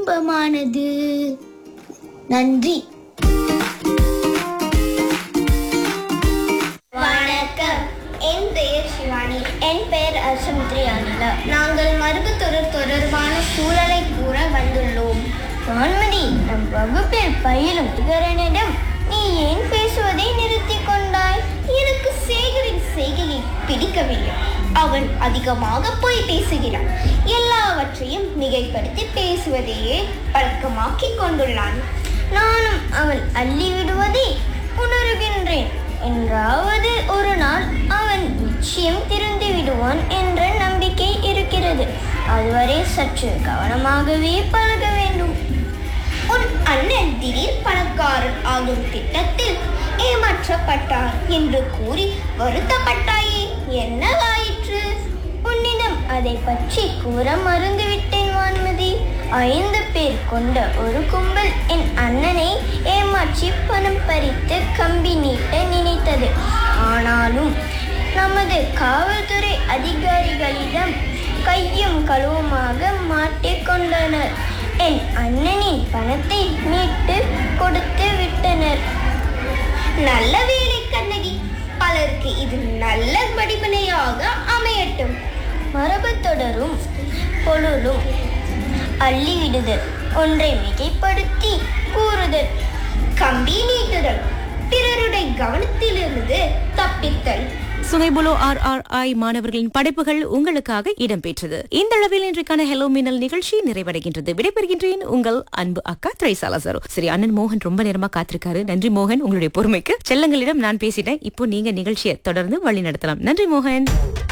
இன்பமானது நன்றி வணக்கம் என் பெயர் சிவானி என் பெயர் அசமுத்ரி அனிலா நாங்கள் மருத்துவத்துறை தொடர்பான சூழலை கூற வந்துள்ளோம் வான்மதி நம் வகுப்பில் பயிலும் திகரனிடம் நீ ஏன் பேசுவதை நிறுத்திக் கொண்டாய் எனக்கு சேகரின் செய்கையை பிடிக்கவில்லை அவன் அதிகமாக போய் பேசுகிறான் எல்லாவற்றையும் மிகைப்படுத்தி பேசுவதையே பழக்கமாக்கிக் கொண்டுள்ளான் நானும் அவன் அள்ளி விடுவதை உணர்கின்றேன் என்றாவது ஒரு நாள் அவன் நிச்சயம் திருந்து விடுவான் என்ற நம்பிக்கை இருக்கிறது அதுவரை சற்று கவனமாகவே பழக வேண்டும் உன் அண்ணன் திடீர் பணக்காரன் ஆகும் திட்டத்தில் ஏமாற்றப்பட்டார் என்று கூறி வருத்தப்பட்டாயே என்னவாயிற்று உன்னிடம் அதை பற்றி கூற மறந்துவிட்டேன் வான்மதி ஐந்து பேர் கொண்ட ஒரு கும்பல் என் அண்ணனை ஏமாற்றி பணம் பறித்து கம்பி நீட்ட நினைத்தது ஆனாலும் நமது காவல்துறை அதிகாரிகளிடம் கையும் களுவுமாக மாட்டிக்கொண்டனர் என் அண்ணனின் பணத்தை மீட்டு கொடுத்து விட்டனர் நல்ல வேலை கண்ணகி பலருக்கு இது நல்ல படிப்பினையாக அமையட்டும் மரபு தொடரும் பொருளும் அள்ளிவிடுதல் ஒன்றை மிகைப்படுத்தி கூறுதல் கம்பி நீட்டுதல் பிறருடைய கவனத்திலிருந்து தப்பித்தல் சுகைபுலோ ஆர் ஆர் ஐ மாணவர்களின் படைப்புகள் உங்களுக்காக இடம்பெற்றது இந்த அளவில் இன்றைக்கான ஹெலோ மின்னல் நிகழ்ச்சி நிறைவடைகின்றது விடைபெறுகின்றேன் உங்கள் அன்பு அக்கா திரைசாலா சார் சரி அண்ணன் மோகன் ரொம்ப நேரமா காத்திருக்காரு நன்றி மோகன் உங்களுடைய பொறுமைக்கு செல்லங்களிடம் நான் பேசிட்டேன் இப்போ நீங்க நிகழ்ச்சியை தொடர்ந்து வழி நடத்தலாம் நன்றி மோகன்